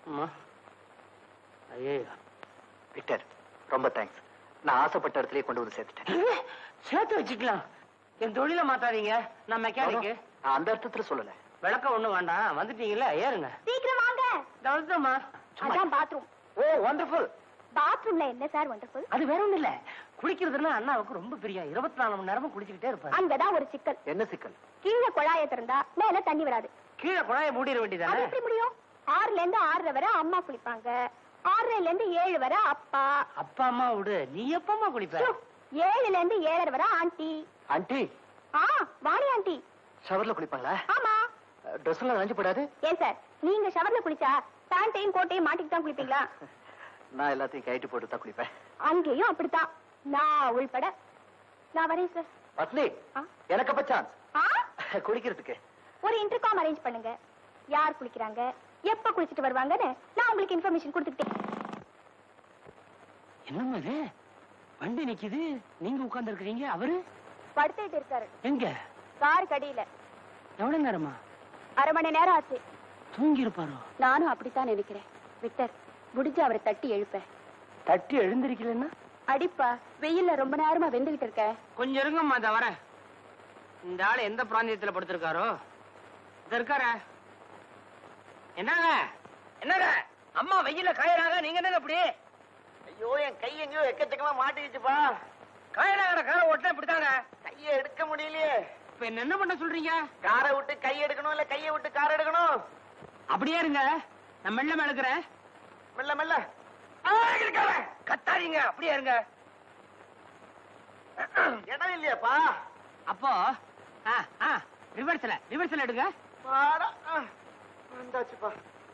அம்மா ஐயோ விக்டர் ரொம்ப தேங்க்ஸ் நான் ஆசைப்பட்ட இடத்துலயே கொண்டு வந்து சேர்த்துட்டேன் சேர்த்து வச்சுக்கலாம் என் தொழில மாத்தாதீங்க நான் மெக்கானிக்கு நான் அந்த அர்த்தத்துல சொல்லல விளக்கம் ஒண்ணும் வேண்டாம் வந்துட்டீங்கல்ல ஏறுங்க சீக்கிரம் வாங்க தவிர்த்தம்மா அதான் பாத்ரூம் ஓ வண்டர்ஃபுல் பாத்ரூம்ல என்ன சார் வண்டர்ஃபுல் அது வேற ஒண்ணும் இல்ல குளிக்கிறதுன்னா அண்ணாவுக்கு ரொம்ப பிரியம் இருபத்தி நாலு மணி நேரமும் குளிச்சுக்கிட்டே இருப்பாரு அங்கதான் ஒரு சிக்கல் என்ன சிக்கல் கீழே குழாய திறந்தா மேல தண்ணி வராது கீழே குழாய மூடிட அது வேண்டியதானே எப்படி முடியும் ஆறுல இருந்து ஆறரை வரை அம்மா குளிப்பாங்க ஆறரைல இருந்து ஏழு வரை அப்பா அப்பா அம்மா விடு நீ எப்பமா குளிப்ப ச்சோ, ஏழுல இருந்து ஏழரை வரை ஆண்டி ஆண்டி ஆ வாணி ஆண்டி ஷவர்ல குளிப்பாங்களா ஆமா ட்ரெஸ் எல்லாம் நனைஞ்சு போடாது ஏன் சார் நீங்க ஷவர்ல குளிச்சா பேண்டையும் கோட்டையும் மாட்டிட்டு தான் குளிப்பீங்களா நான் எல்லாத்தையும் கைட்டு போட்டு தான் குளிப்பேன் அங்கேயும் அப்படித்தான் நான் உள்பட நான் வரேன் சார் பத்னி ஆ? எனக்கு அப்ப சான்ஸ் ஆ குளிக்கிறதுக்கு ஒரு இன்டர்காம் அரேஞ்ச் பண்ணுங்க யார் குளிக்கிறாங்க எப்ப குளிச்சிட்டு வருவாங்கன்னு நான் உங்களுக்கு இன்ஃபர்மேஷன் கொடுத்துட்டேன் என்னம்மா இது வண்டி நிக்குது நீங்க உட்கார்ந்து இருக்கிறீங்க அவரு படுத்துட்டு இருக்காரு எங்க கார் கடியில எவ்வளவு நேரமா அரை மணி நேரம் ஆச்சு தூங்கி இருப்பாரோ நானும் அப்படித்தான் நினைக்கிறேன் விக்டர் முடிஞ்சு அவரை தட்டி எழுப்ப தட்டி எழுந்திருக்கலன்னா அடிப்பா வெயில்ல ரொம்ப நேரமா வெந்துகிட்டு இருக்க கொஞ்சம் இருங்கம்மா இத வரேன் இந்த ஆளு எந்த பிராந்தியத்துல படுத்திருக்காரோ இது இருக்கார என்னங்க என்னங்க அம்மா வெயில்ல காயறாங்க நீங்க என்னங்க அப்படி ஐயோ என் கை எங்கேயோ எக்கச்சக்கமா மாட்டிக்கிச்சுப்பா காயறாங்கிற காரை ஓட்டினா இப்படித்தாங்க கையை எடுக்க முடியலையே இப்ப என்ன என்ன பண்ண சொல்றீங்க காரை விட்டு கை எடுக்கணும் இல்ல கையை விட்டு கார் எடுக்கணும் அப்படியே இருங்க நான் மெல்ல மேலுக்கிறேன் மெல்ல மெல்ல கத்தாதீங்க அப்படியே இருங்க இடம் இல்லையாப்பா அப்போ ஆ ஆ ரிவர்ஸ்ல ரிவர்ஸ்ல எடுங்க பாடா ஆ, வந்தாச்சுப்பா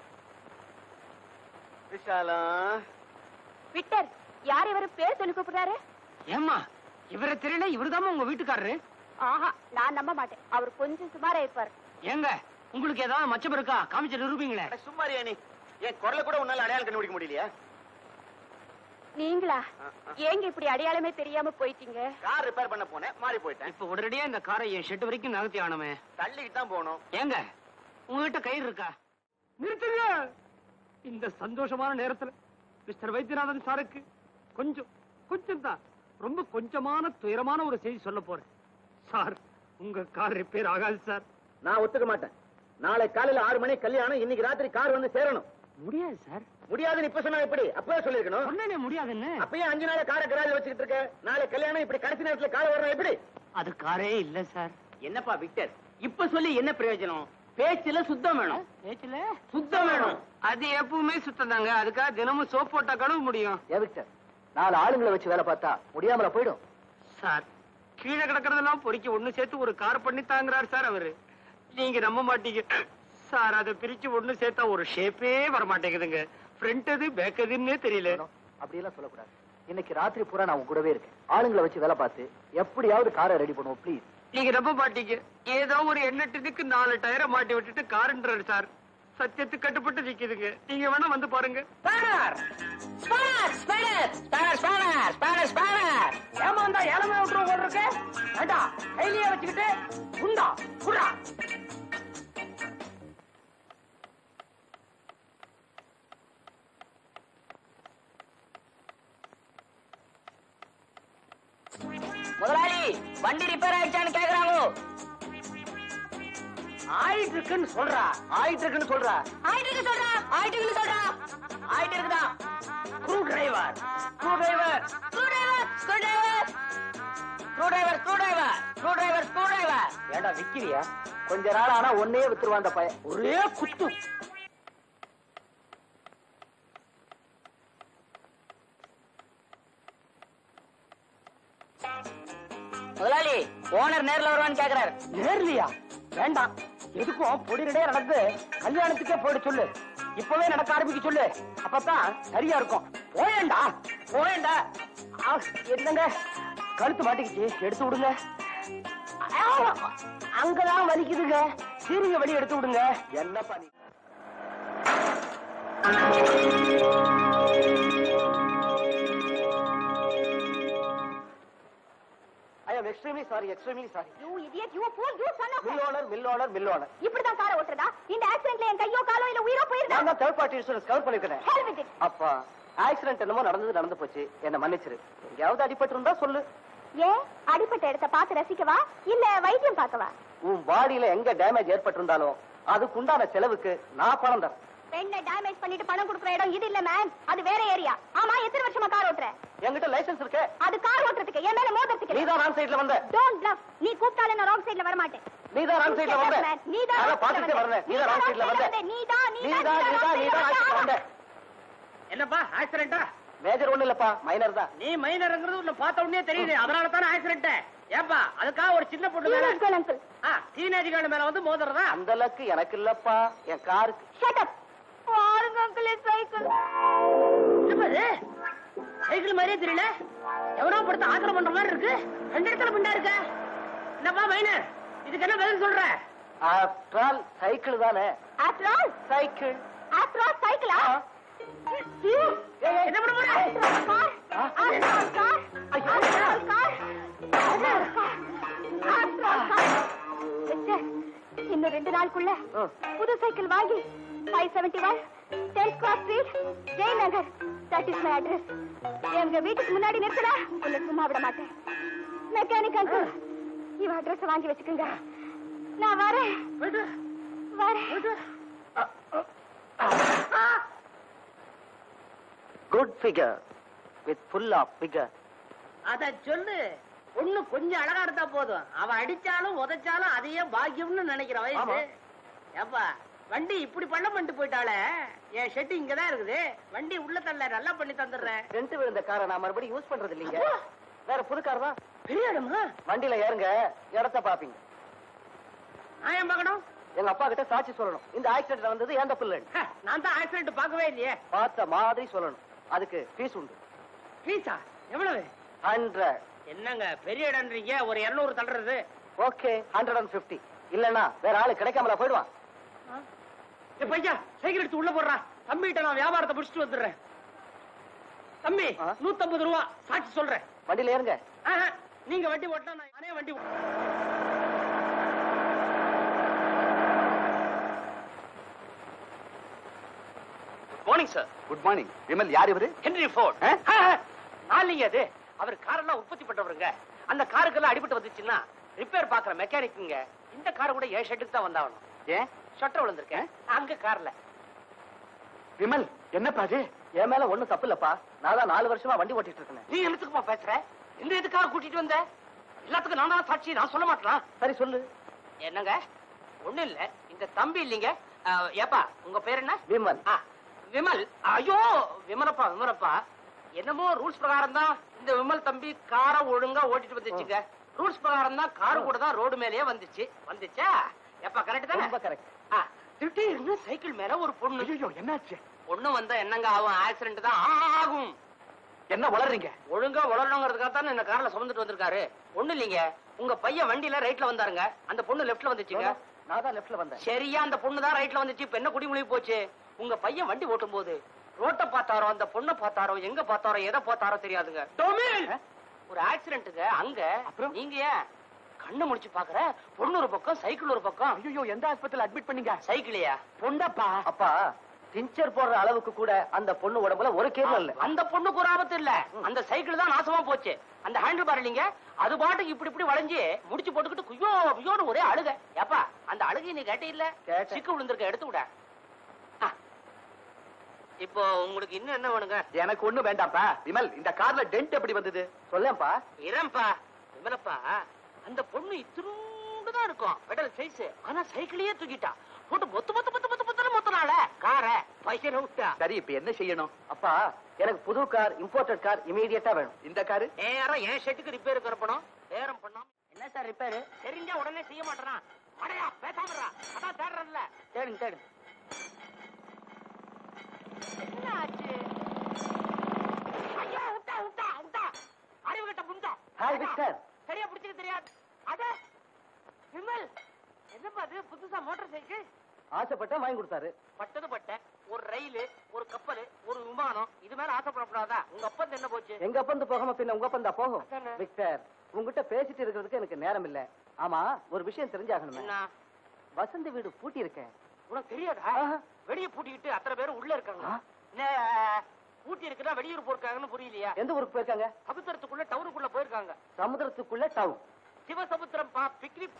விஷாலம் விக்டர் யார் இவரு பேர் சொல்லி கூப்பிடுறாரு ஏம்மா இவரை தெரியல இவருதாம்மா உங்க வீட்டுக்காரரு ஆஹா நான் நம்ப மாட்டேன் அவர் கொஞ்சம் சுமாரா இருப்பார் ஏங்க உங்களுக்கு ஏதாவது மச்சம் இருக்கா காமிச்சு நிரூபிங்களே அட, சும்மா இருயா நீ என் குரலை கூட உன்னால அடையாளம் கண்டுபிடிக்க முடியலையா நீங்களா ஏங்க இப்படி அடையாளமே தெரியாம போயிட்டீங்க கார் ரிப்பேர் பண்ண போனேன் மாறி போயிட்டேன் இப்ப உடனடியா இந்த காரை என் ஷெட் வரைக்கும் நகர்த்தி ஆனமே தள்ளிக்கிட்டு தான் போகணும் ஏங்க உங்ககிட்ட கயிறு இருக்கா நிறுத்துங்க இந்த சந்தோஷமான நேரத்துல மிஸ்டர் வைத்தியநாதன் சாருக்கு கொஞ்சம் கொஞ்சம் தான் ரொம்ப கொஞ்சமான துயரமான ஒரு செய்தி சொல்ல போறேன் சார் உங்க கார் ரிப்பேர் ஆகாது சார் நான் ஒத்துக்க மாட்டேன் நாளை காலையில ஆறு மணி கல்யாணம் இன்னைக்கு ராத்திரி கார் வந்து சேரணும் முடியாது சார் முடியாதுன்னு இப்ப சொன்னா எப்படி அப்பவே சொல்லிருக்கணும் சொன்னே முடியாதுன்னு அப்பயே அஞ்சு நாள் காரை கராஜ் வச்சுக்கிட்டு இருக்க நாளை கல்யாணம் இப்படி கடைசி நேரத்துல கார் வரணும் எப்படி அது காரே இல்ல சார் என்னப்பா விக்டர் இப்ப சொல்லி என்ன பிரயோஜனம் பேச்சுல சுத்தம் வேணும் பேச்சுல சுத்தம் வேணும் அது எப்பவுமே சுத்தம் தாங்க அதுக்காக தினமும் சோப் போட்டா கழுவ முடியும் ஏ விக்டர் நாலு ஆளுங்களை வச்சு வேலை பார்த்தா முடியாமல போயிடும் சார் கீழே கிடக்கறதெல்லாம் பொறுக்கி ஒண்ணு சேர்த்து ஒரு கார் பண்ணி தாங்குறாரு சார் அவரு நீங்க நம்ப மாட்டீங்க சார் அதை பிரிச்சு ஒண்ணு சேர்த்தா ஒரு ஷேப்பே வர மாட்டேங்குதுங்க ஃப்ரண்ட் எது பேக் எதுன்னே தெரியல அப்படியெல்லாம் சொல்லக்கூடாது இன்னைக்கு ராத்திரி பூரா நான் உங்க கூடவே இருக்கேன் ஆளுங்களை வச்சு வேலை பார்த்து எப்படியாவது காரை ரெடி பண்ணுவோம் ப்ளீஸ் நீங்க நம்ப மாட்டீங்க ஏதோ ஒரு எண்ணெட்டுக்கு நாலு டயரை மாட்டி விட்டுட்டு காருன்றாரு சார் சத்தியத்துக்கு கட்டுப்பட்டு நிக்குதுங்க நீங்க வேணா வந்து பாருங்க ஏமாந்தா ஏழமே விட்டுருவோம் போல இருக்கு வேண்டாம் கையிலேயே வச்சுக்கிட்டு குண்டா குடா முதலாளி வண்டி ரிப்பேர் ஆயிடுச்சான்னு கேக்குறாங்க ஆயிட்டு இருக்குன்னு சொல்றா ஆயிட்டு இருக்குன்னு சொல்றா ஆயிட்டு இருக்கு சொல்றா ஆயிட்டு இருக்கு சொல்றா ஆயிட்டு இருக்குதா screwdriver screwdriver screwdriver screwdriver screwdriver screwdriver screwdriver screwdriver ஏண்டா விக்கிறியா கொஞ்ச நாள் ஆனா ஒன்னே வித்துருவான் அந்த பையன் ஒரே குத்து முதலாளி ஓனர் நேர்ல வருவான்னு கேக்குறாரு நேர்லையா வேண்டாம் எதுக்கும் பொடிநடே நடந்து கல்யாணத்துக்கே போயிட சொல்லு இப்பவே நடக்க ஆரம்பிக்க சொல்லு அப்பதான் சரியா இருக்கும் போயேண்டா போயேண்டா ஆ, என்னங்க கழுத்து மாட்டிக்கிச்சு எடுத்து விடுங்க ஆ, அங்கதான் வலிக்குதுங்க சீரிங்க வெளியே எடுத்து விடுங்க என்னப்பா நீ I am extremely sorry extremely sorry you idiot you fool you son of mill owner mill owner mill owner இப்படிதான் காரை ஓட்டுறதா இந்த ஆக்சிடென்ட்ல என் கையோ காலோ இல்ல உயிரோ போயிருந்தா நான் தான் தேர்ட் பார்ட்டி இன்சூரன்ஸ் கவர் பண்ணிருக்கேன் ஹெல் வித் இட் அப்பா ஆக்சிடென்ட் என்னமோ நடந்தது நடந்து போச்சு என்ன மன்னிச்சிரு எங்கேயாவது அடிபட்டு இருந்தா சொல்லு ஏன் அடிப்பட்ட இடத்த பார்த்து ரசிக்கவா இல்ல வைத்தியம் பார்க்கவா உன் பாடியில எங்க டேமேஜ் ஏற்பட்டிருந்தாலும் அதுக்குண்டான செலவுக்கு நான் பணம் தரேன் பெண்ணை டேமேஜ் பண்ணிட்டு பணம் கொடுக்குற இடம் இது இல்ல மேன் அது வேற ஏரியா ஆமா எத்தனை வருஷமா கார் ஓட்டுற என்கிட்ட லைசென்ஸ் இருக்கு அது கார் ஓட்டுறதுக்கு என் மேல மோதுறதுக்கு நீ தான் ராங் சைடுல வந்த டோன்ட் பிளஃப் நீ கூப்பிட்டாலே நான் ராங் சைடுல வர மாட்டேன் நீ தான் ராங் சைடுல வந்த நீ தான் அதான் பார்த்துட்டே வரேன் நீ தான் ராங் சைடுல வந்த நீ தான் நீ நீ தான் நீ தான் நீ தான் ராங் சைடுல வந்த என்னப்பா ஆக்சிடென்டா மேஜர் ஒண்ணு இல்லப்பா மைனர் தான் நீ மைனருங்கிறது உன்னை பார்த்த உடனே தெரியுது அதனால தானே ஆக்சிடென்ட் ஏப்பா அதுக்காக ஒரு சின்ன பொண்ணு மேல Please go, uncle. டீனேஜ் மேல வந்து மோதுறதா அந்த லக்கு எனக்கு இல்லப்பா என் காருக்கு Shut up. பாருங்க uncle, என் சைக்கிள் என்னப்பா இது சைக்கிள் மாதிரியே தெரியல எவனோ படுத்து ஆத்திரம் பண்ற மாதிரி இருக்கு ரெண்டு இடத்துல பிண்டா இருக்க என்னப்பா மைனர் இதுக்கு என்ன பதில் சொல்ற ஆஃப்டர் ஆல் சைக்கிள் தானே After all, cycle after all, cycle, ஆ? என்ன பண்ண போற After all, car. After all, car. After all, car. After all, car. After all, car. Mister, இன்னும் ரெண்டு நாளுக்குள்ள ம். புது சைக்கிள் வாங்கி five seventy one tenth cross street Jayanagar that is my address எங்க வீட்டுக்கு முன்னாடி நிறுத்தினா உன்னை சும்மா விட மாட்டேன் மெக்கானிக் அங்கிள் இவ அட்ரஸ் வாங்கி வச்சுக்கோங்க நான் வரேன் போயிட்டு வரேன் good figure with full of figure அத சொல்லு பொண்ணு கொஞ்சம் அழகா இருந்தா போதும் அவ அடிச்சாலும் உதைச்சாலும் அதையே பாக்கியம்னு நினைக்கிற வயசு ஆமா. ஏப்பா வண்டி இப்படி பண்ண பண்ணிட்டு போயிட்டாளே என் ஷெட்டு இங்கதான் இருக்குது வண்டி உள்ள தள்ள நல்லா பண்ணி தந்துடுறேன் ரெண்டு விழுந்த காரை நான் மறுபடியும் யூஸ் பண்றது இல்லைங்க வேற புது கார் தான் பெரிய இடமா வண்டியில ஏறுங்க இடத்த பாப்பீங்க நான் ஏன் பார்க்கணும் எங்க அப்பா கிட்ட சாட்சி சொல்லணும் இந்த ஆக்சிடென்ட் வந்தது எந்த பிள்ளை ஹ, நான் தான் ஆக்சிடென்ட் பார்க்கவே இல்லையே பார்த்த மாதிரி சொல்லணும் அதுக்கு ஃபீஸ் உண்டு ஃபீஸா எவ்வளவு ஹண்ட்ரட் என்னங்க பெரிய இடம்ன்றீங்க ஒரு இருநூறு தள்ளுறது ஓகே ஹண்ட்ரட் அண்ட் ஃபிஃப்டி இல்லன்னா வேற ஆளு கிடைக்காமல போயிடுவான் ஏ பையா சைக்கிள் எடுத்து உள்ள போடுறா தம்பிகிட்ட நான் வியாபாரத்தை முடிச்சுட்டு வந்துடுறேன் தம்பி ஆ? நூத்தம்பது ரூபா சாட்சி சொல்றேன் வண்டியில ஏறுங்க ஆஹா, நீங்க வண்டி ஓட்டினா நான் நானே வண்டி ஓட்டுறேன். Morning sir good morning Vimal யார் இவரு ஹென்ரி ஃபோர்ட் நான் இல்லைங்க அது அவர் காரெல்லாம் உற்பத்தி பண்றவருங்க அந்த காருக்கெல்லாம் அடிபட்டு வந்துச்சுன்னா ரிப்பேர் பாக்குற மெக்கானிக்குங்க இந்த கார் கூட என் ஷெட்டுக்கு தான் வந்தாகணும் ஏன் ஷட்டர் விழுந்திருக்கேன் அங்க கார்ல விமல் என்னப்பா அது என் மேல ஒண்ணும் தப்பு இல்லப்பா நான் தான் நாலு வருஷமா வண்டி ஓட்டிட்டு இருக்கேன் நீ என்னத்துக்குமா பேசுற இந்த எதுக்காக கூட்டிட்டு வந்த எல்லாத்துக்கும் நான் தான் சாட்சி நான் சொல்ல மாட்டேனா சரி சொல்லு என்னங்க ஒண்ணு இல்ல இந்த தம்பி இல்லைங்க அஹ், ஏப்பா உங்க பேர் என்ன விமல் ஆ, விமல் ஐயோ விமலப்பா விமலப்பா என்னமோ ரூல்ஸ் பிரகாரம் தான் இந்த விமல் தம்பி காரை ஒழுங்கா ஓட்டிட்டு வந்துச்சுங்க ரூல்ஸ் பிரகாரம் தான் காரு கூட தான் ரோடு மேலேயே வந்துச்சு வந்துச்சா எப்பா கரெக்ட் ரொம்ப தானே கரெக்ட் ஆ, திடீர்னு சைக்கிள் மேல ஒரு பொண்ணு ஐயோ என்னாச்சு பொண்ணு வந்தா என்னங்க ஆகும் ஆக்சிடென்ட் தான் ஆகும் என்ன வளர்றீங்க ஒழுங்கா வளரணுங்கிறதுக்காக தான் இந்த கார்ல சுமந்துட்டு வந்திருக்காரு ஒண்ணு இல்லைங்க உங்க பையன் வண்டியில ரைட்ல வந்தாருங்க அந்த பொண்ணு லெஃப்ட்ல வந்துச்சுங்க நான் தான் லெஃப்ட்ல வந்தேன் சரியா அந்த பொண்ணு தான் ரைட்ல வந்துச்சு இப்ப என்ன குடிமொழி போச்சு உங்க பையன் வண்டி ஓட்டும் போது ரோட்ட பார்த்தாரோ அந்த பொண்ணை பார்த்தாரோ எங்க பார்த்தாரோ எதை பார்த்தாரோ தெரியாதுங்க டொமின்! ஒரு ஆக்சிடென்ட்டுங்க அங்க அப்புறம்? நீங்க ஏன் கண்ணு முடிச்சு பாக்குற பொண்ணு ஒரு பக்கம் சைக்கிள் ஒரு பக்கம் ஐயோ எந்த ஆஸ்பத்திரியில அட்மிட் பண்ணீங்க சைக்கிளையா பொண்டப்பா அப்பா டிஞ்சர் போடுற அளவுக்கு கூட அந்த பொண்ணு உடம்புல ஒரு கேபிள் இல்ல அந்த பொண்ணுக்கு ஒரு ஆபத்து இல்ல அந்த சைக்கிள் தான் நாசமா போச்சு அந்த ஹேண்டில் பார் இல்லைங்க அது பாட்டுக்கு இப்படி இப்படி வளைஞ்சு முடிச்சு போட்டுக்கிட்டு குய்யோ குய்யோன்னு ஒரே அழுக ஏப்பா அந்த அழுகை நீ கேட்ட இல்ல கேட்டேன். சிக்கு விழுந்திருக்க எடுத்து விட ஆ. இப்போ உங்களுக்கு இன்னும் என்ன வேணுங்க எனக்கு ஒண்ணு வேண்டாம்ப்பா விமல் இந்த கார்ல டென்ட் எப்படி வந்தது சொல்லேன்ப்பா இரம்பா விமலப்பா அந்த பொண்ணு இத்தினூண்டு தான் இருக்கும் பெடல் சைஸ் ஆனா சைக்கிளையே தூக்கிட்டா போட்டு மொத்த மொத்த மொத்த மொத்த மொத்த மொத்தனால கார பைசனை விட்டா சரி இப்ப என்ன செய்யணும் அப்பா எனக்கு புது கார் இம்போர்ட்டட் கார் இமீடியட்டா வேணும் இந்த காரு நேரம் என் ஷெட்டுக்கு ரிப்பேர் கரப்பணும் நேரம் பண்ணோம் என்ன சார் ரிப்பேர் தெரிஞ்சா உடனே செய்ய மாட்டேறான் அடையா பேசாமறா அதான் தேடுறேன்ல தேடுங்க தேடுங்க என்ன ஆச்சு ஐயோ விட்டா விட்டா விட்டா அறிவு கட்ட புண்டா ஹாய் விக்டர் சரியா பிடிச்சிக்க தெரியாது அட விமல் என்னப்பா அது புதுசா மோட்டார் சைக்கிள் ஆசைப்பட்டா வாங்கி கொடுத்தாரு பட்டது பட்ட ஒரு ரயில் ஒரு கப்பல் ஒரு விமானம் இது மேல ஆசைப்படக்கூடாதா உங்க அப்பா என்ன போச்சு எங்க அப்பந்து போகாம பின்ன உங்க அப்பந்தா போகும் அதானே. விக்டர் உங்ககிட்ட பேசிட்டு இருக்கிறதுக்கு எனக்கு நேரம் இல்ல ஆமா ஒரு விஷயம் தெரிஞ்சாகணுமே என்ன வசந்தி வீடு பூட்டி இருக்கேன் உனக்கு தெரியாதா ஆஹா. வெளிய பூட்டிக்கிட்டு அத்தனை பேரும் உள்ள இருக்காங்க ஆ. என்ன பூட்டி இருக்குன்னா வெளியூர் போயிருக்காங்கன்னு புரியலையா எந்த ஊருக்கு போயிருக்காங்க சமுத்திரத்துக்குள்ள டவுனுக்குள்ள போயிருக்காங்க சமுத்திரத்துக்குள்ள டவுன் சிவசமுத்திரம் பா பிக்னிக்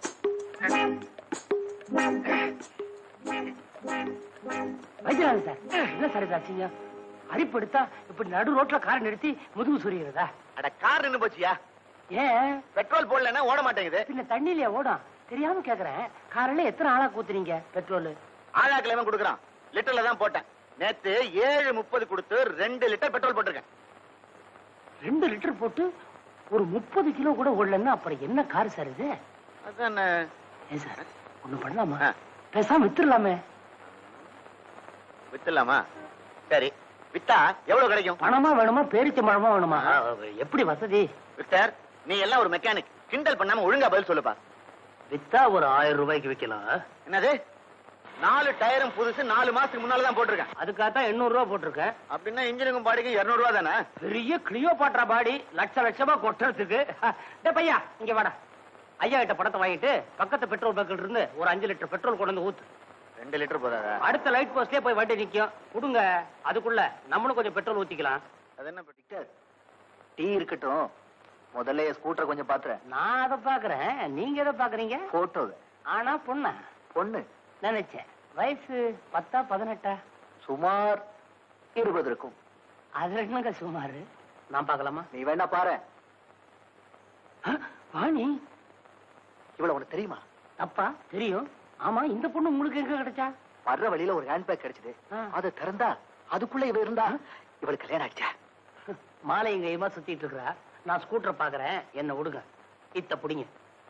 வைத்தியநாதன் சார் என்ன சார் இதாச்சுங்க அரிப்பு எடுத்தா இப்படி நடு ரோட்ல கார் நிறுத்தி முதுகு சொரிகிறதா அட கார் நின்னு போச்சியா ஏன் பெட்ரோல் போடலன்னா ஓட மாட்டேங்குது பின்ன தண்ணியில ஓடும் தெரியாம கேக்குறேன் காரில எத்தனை ஆளா கூத்துறீங்க பெட்ரோல் ஆழாக்கிழமை கொடுக்குறான் லிட்டர்ல தான் போட்டேன் நேத்து ஏழு முப்பது கொடுத்து ரெண்டு லிட்டர் பெட்ரோல் போட்டிருக்கேன் ரெண்டு லிட்டர் போட்டு ஒரு முப்பது கிலோ கூட ஓடலன்னா அப்புறம் என்ன கார் சார் இது அதான் ஏன் சார் ஒண்ணு பண்ணலாமா ஆ. பேசாம வித்துடலாமே வித்துலாமா சரி வித்தா எவ்வளவு கிடைக்கும் பணமா வேணுமா பேரிச்சம்பழமா வேணுமா எப்படி வசதி விக்டர் நீ எல்லாம் ஒரு மெக்கானிக் கிண்டல் பண்ணாம ஒழுங்கா பதில் சொல்லுப்பா வித்தா ஒரு ஆயிரம் ரூபாய்க்கு விக்கலாம் என்னது நாலு டயரும் புதுசு நாலு மாசத்துக்கு முன்னால தான் போட்டிருக்கேன் அதுக்காகத்தான் எண்ணூறு ரூபா போட்டிருக்கேன் அப்படின்னா இன்ஜினுக்கும் பாடிக்கும் இருநூறு ரூபா தானே பெரிய கிளியோ பாட்ரா பாடி லட்ச லட்சமா கொட்டுறதுக்கு டேய் பையா இங்க வாடா ஐயா கிட்ட படத்தை வாங்கிட்டு பக்கத்து பெட்ரோல் பங்கில் இருந்து ஒரு அஞ்சு லிட்டர் பெட்ரோல் கொண்டு வந்து ஊத்து ரெண்டு லிட்டர் போதாதா அடுத்த லைட் போஸ்ட்லயே போய் வண்டி நிக்கும் கொடுங்க அதுக்குள்ள நம்மளும் கொஞ்சம் பெட்ரோல் ஊத்திக்கலாம் அது என்ன விக்டர் டீ இருக்கட்டும் முதல்ல ஸ்கூட்டர் கொஞ்சம் பாத்துறேன் நான் அதை பாக்குறேன் நீங்க எதை பாக்குறீங்க போட்டோ ஆனா பொண்ணா பொண்ணு நினைச்சேன் வயசு பத்தா பதினெட்டா சுமார் இருபது இருக்கும் அது என்னங்க சுமாரு நான் பார்க்கலாமா நீ வேணா பாரு வாணி இவ்வளவு உனக்கு தெரியுமா தப்பா தெரியும் ஆமா இந்த பொண்ணு உங்களுக்கு எங்க கிடைச்சா வர்ற வழியில ஒரு ஹேண்ட்பேக் கிடைச்சது ஆ. அதை திறந்தா அதுக்குள்ள இவ இருந்தா இவளுக்கு கல்யாணம் ஆயிடுச்சா மாலை இங்க இமா சுத்திட்டு இருக்கா நான் ஸ்கூட்டரை பாக்குறேன் என்ன விடுங்க இத்த புடிங்க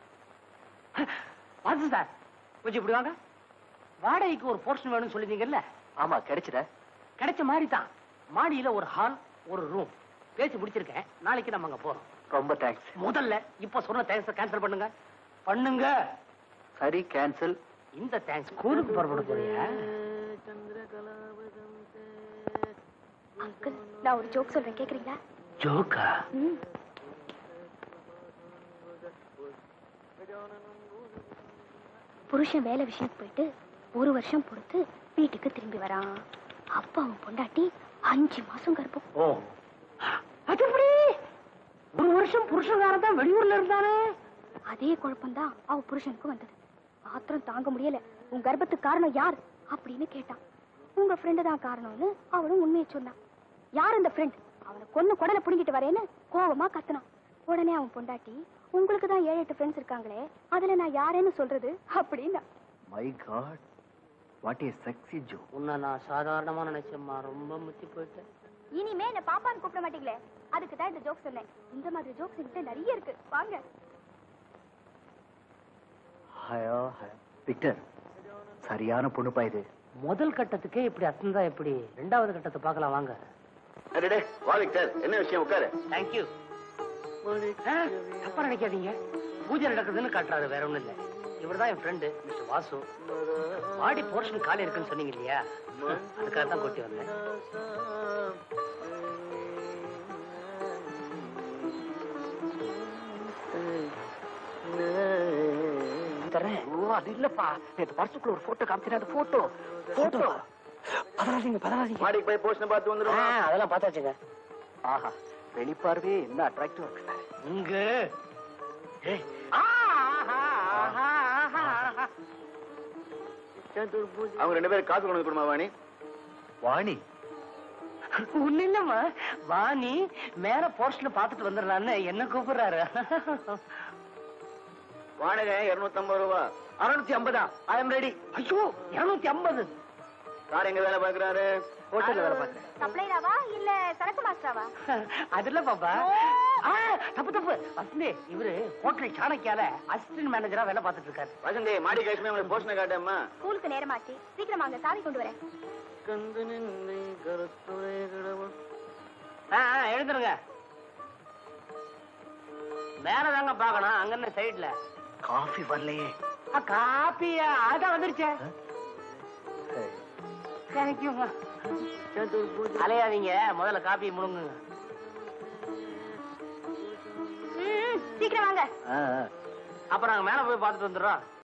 வாசு சார் கொஞ்சம் இப்படி வாங்க வாடகைக்கு ஒரு போர்ஷன் வேணும்னு சொல்லிருந்தீங்கல்ல ஆமா கிடைச்சத கிடைச்ச மாதிரி தான் மாடியில ஒரு ஹால் ஒரு ரூம் பேசி முடிச்சிருக்கேன் நாளைக்கு நம்ம அங்க போறோம் ரொம்ப தேங்க்ஸ் முதல்ல இப்ப சொன்ன தேங்க்ஸ் கேன்சல் பண்ணுங்க பண்ணுங்க சரி கேன்சல் இந்த தேங்க்ஸ் ஸ்கூலுக்கு புறப்பட போறியா அங்கிள் நான் ஒரு ஜோக் சொல்றேன் கேக்குறீங்களா ஜோக்கா ம். புருஷன் வேலை விஷயத்துக்கு போயிட்டு ஒரு வருஷம் பொறுத்து வீட்டுக்கு திரும்பி வரான் அப்ப அவன் பொண்டாட்டி அஞ்சு மாசம் கர்ப்பம் ஓ அது எப்படி ஒரு வருஷம் புருஷன்காரன் தான் வெளியூர்ல இருந்தானே அதே குழப்பம்தான் அவ புருஷனுக்கு வந்தது ஆத்திரம் தாங்க முடியல உன் கர்ப்பத்துக்கு காரணம் யார் அப்படின்னு கேட்டான் உங்க ஃப்ரெண்டு தான் காரணம்னு அவளும் உண்மையை சொன்னான் யார் அந்த ஃப்ரெண்ட் அவனை கொன்னு குடலை புடுங்கிட்டு வரேன்னு கோவமா கத்துனான் உடனே அவன் பொண்டாட்டி உங்களுக்கு தான் ஏழு எட்டு ஃப்ரெண்ட்ஸ் இருக்காங்களே அதுல நான் யாரேன்னு சொல்றது அப்படின்னா my god what is sexy Joe உன்னை நான் சாதாரணமா நினைச்சேம்மா ரொம்ப முத்தி போயிட்டேன் இனிமே என்ன பாப்பான்னு கூப்பிட மாட்டீங்களே அதுக்கு தான் இந்த ஜோக் சொன்னேன் இந்த மாதிரி ஜோக்ஸ் என்கிட்ட நிறைய இருக்கு வாங்க ஹயோ விக்டர் சரியான பொண்ணுப்பா இது முதல் கட்டத்துக்கே இப்படி அத்தந்தா எப்படி ரெண்டாவது கட்டத்தை பார்க்கலாம் வாங்க அடடே வா விக்டர் என்ன விஷயம் உட்காரு தேங்க்யூ தப்பா நினைக்காதீங்க பூஜை நடக்குதுன்னு காட்டுறாரு வேற ஒண்ணும் இல்ல இவர்தான் என் ஃப்ரெண்டு மிஸ்டர் வாசு பாடி போர்ஷன் காலி இருக்குன்னு சொன்னீங்க இல்லையா அதுக்காக தான் கொட்டி வந்தேன் ஓ அது இல்லப்பா நேத்து பர்சுக்குள்ள ஒரு போட்டோ காமிச்சேன் அந்த போட்டோ போட்டோ பதறாதீங்க பதறாதீங்க மாடிக்கு போய் போஸ்ட் பார்த்து வந்துடும் அதெல்லாம் பார்த்தாச்சுங்க ஆஹா வெளிப்பார்வே என்ன அட்ராக்டிவா இருக்கு இங்க ஏய். ஆஹா, ஆஹா, ஆஹா, ஆஹா. அவங்க ரெண்டு பேரும் காசு கொண்டு வந்து கொடுமா வாணி வாணி ஒண்ணு இல்லம்மா வாணி மேல போஸ்ட்ல பாத்துட்டு வந்துடலான்னு என்ன கூப்பிடுறாரு வாடகை இருநூத்தி ஐம்பது ரூபா அறுநூத்தி ஐம்பதா ஐ எம் ரெடி ஐயோ இருநூத்தி ஐம்பது சார் எங்க வேலை பாக்குறாரு ஹோட்டல்ல வேலை பார்க்கறேன் சப்ளைராவா இல்ல சரக்கு மாஸ்டராவா அதுல பாப்பா ஆ, தப்பு தப்பு வசந்தி இவரு ஹோட்டல் சாணக்கியால அசிஸ்டன்ட் மேனேஜரா வேலை பார்த்துட்டு இருக்காரு வசந்தி மாடி காஷ்மீர் உங்களுக்கு போஸ்ட் காட்டேம்மா ஸ்கூலுக்கு நேரமாச்சு சீக்கிரம் அங்க சாவி கொண்டு வரேன் ஆ, ஆ, எழுந்துருங்க மேலதாங்க பாக்கணும் அங்க என்ன சைடுல காஃபி வரலையே காப்பியா அதான் வந்துருச்சே தேங்க்யூங்க அலையாதீங்க முதல்ல காப்பி முழுங்குங்க ம், சீக்கிரம் வாங்க அப்ப நாங்க மேல போய் பார்த்துட்டு வந்துடுறோம்